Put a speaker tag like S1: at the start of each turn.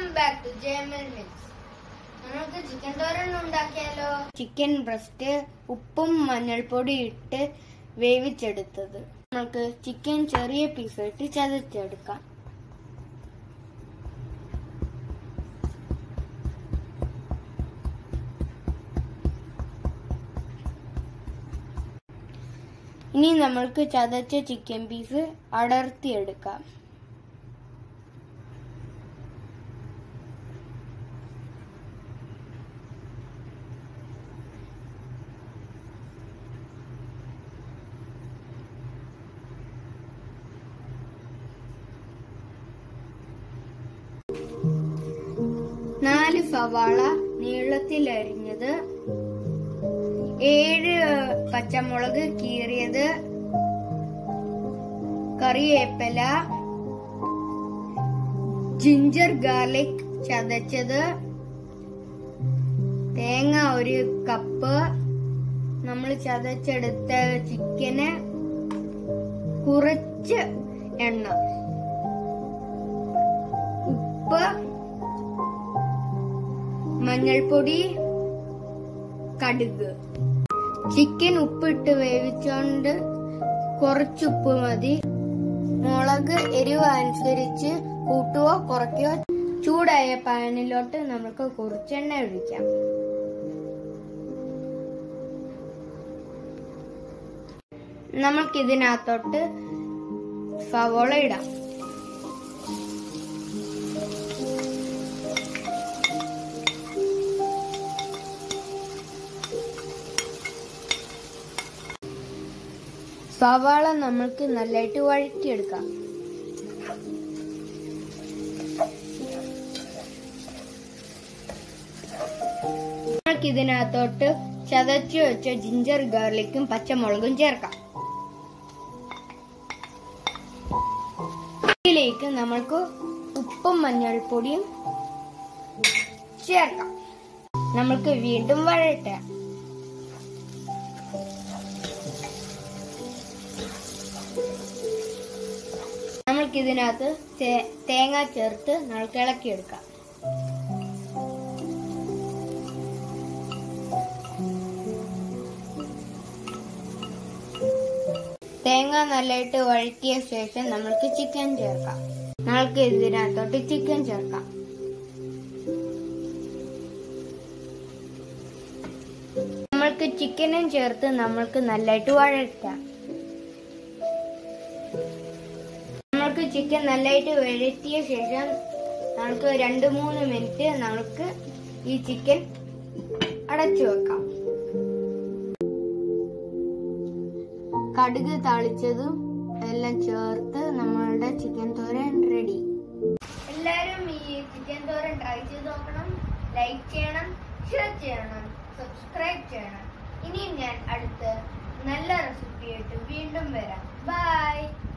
S1: back to Jayamal mix നമുക്ക് chicken thoran ഉണ്ടാക്കിയാലോ chicken breast ഉപ്പും മഞ്ഞൾപ്പൊടി ഇട്ട് വേവിച്ചെടുത്തത് നമുക്ക് ചിക്കൻ ചെറിയ പീസ് ഇട്ട് ചതച്ചെടുക്കാം ഇനി നമ്മൾക്ക് ചതച്ച ചിക്കൻ പീസ് അടർത്തിയെടുക്കാം നാല് സവാള നീളത്തിൽ അരിഞ്ഞത് ഏഴ് പച്ചമുളക് കീറിയത് കറിവേപ്പില ജിഞ്ചർ ഗാർലിക് ചതച്ചത് തേങ്ങ ഒരു കപ്പ് നമ്മൾ ചതച്ചെടുത്ത ചിക്കന് കുറച്ച് എണ്ണ ഉപ്പ് മഞ്ഞൾപ്പൊടി കടുക് ചിക്കൻ ഉപ്പിട്ട് വേവിച്ചോണ്ട് കുറച്ച് ഉപ്പ് മതി മുളക് എരിവ് അനുസരിച്ച് കൂട്ടുകയോ കുറയ്ക്കുകയോ ചൂടായ പാനിലോട്ട് നമുക്ക് കുറച്ചെണ്ണ ഒഴിക്കാം നമുക്കിതിനകത്തോട്ട് സവോള ഇടാം സവാള നമ്മൾക്ക് നല്ലതായിട്ട് വഴറ്റിയെടുക്കാം നമ്മൾക്ക് ഇതിനകത്തോട്ട് ചതച്ചു വെച്ച ജിഞ്ചർ ഗാർലിക്കും പച്ചമുളകും ചേർക്കാം ഇതിലേക്ക് നമ്മൾക്ക് ഉപ്പും മഞ്ഞൾപ്പൊടിയും ചേർക്കാം നമ്മൾക്ക് വീണ്ടും വഴറ്റാം നമ്മൾക്ക് ഇതിനകത്ത് തേ- തേങ്ങ ചേർത്ത് നമ്മൾക്ക് ഇളക്കിയെടുക്കാം തേങ്ങ നല്ലതായിട്ട് വഴറ്റിയ ശേഷം നമ്മൾക്ക് ചിക്കൻ ചേർക്കാം നമ്മൾക്ക് ഇതിനകത്തോട്ട് ചിക്കൻ ചേർക്കാം നമ്മൾക്ക് ചിക്കനും ചേർത്ത് നമ്മൾക്ക് നല്ലതായിട്ട് വഴറ്റാം നമ്മൾക്ക് ചിക്കൻ നല്ലതായിട്ട് വഴറ്റിയ ശേഷം നമുക്ക് രണ്ട് മൂന്ന് മിനിറ്റ് നമുക്ക് ഈ ചിക്കൻ അടച്ചു വെക്കാം കടുക് താളിച്ചതും എല്ലാം ചേർത്ത് നമ്മളുടെ ചിക്കൻ തോരൻ റെഡി എല്ലാരും ഈ ചിക്കൻ തോരൻ ട്രൈ ചെയ്ത് നോക്കണം ലൈക്ക് ചെയ്യണം ഷെയർ ചെയ്യണം സബ്സ്ക്രൈബ് ചെയ്യണം ഇനിയും ഞാൻ അടുത്ത് നല്ല റെസിപ്പി ആയിട്ട് വീണ്ടും വരാം ബൈ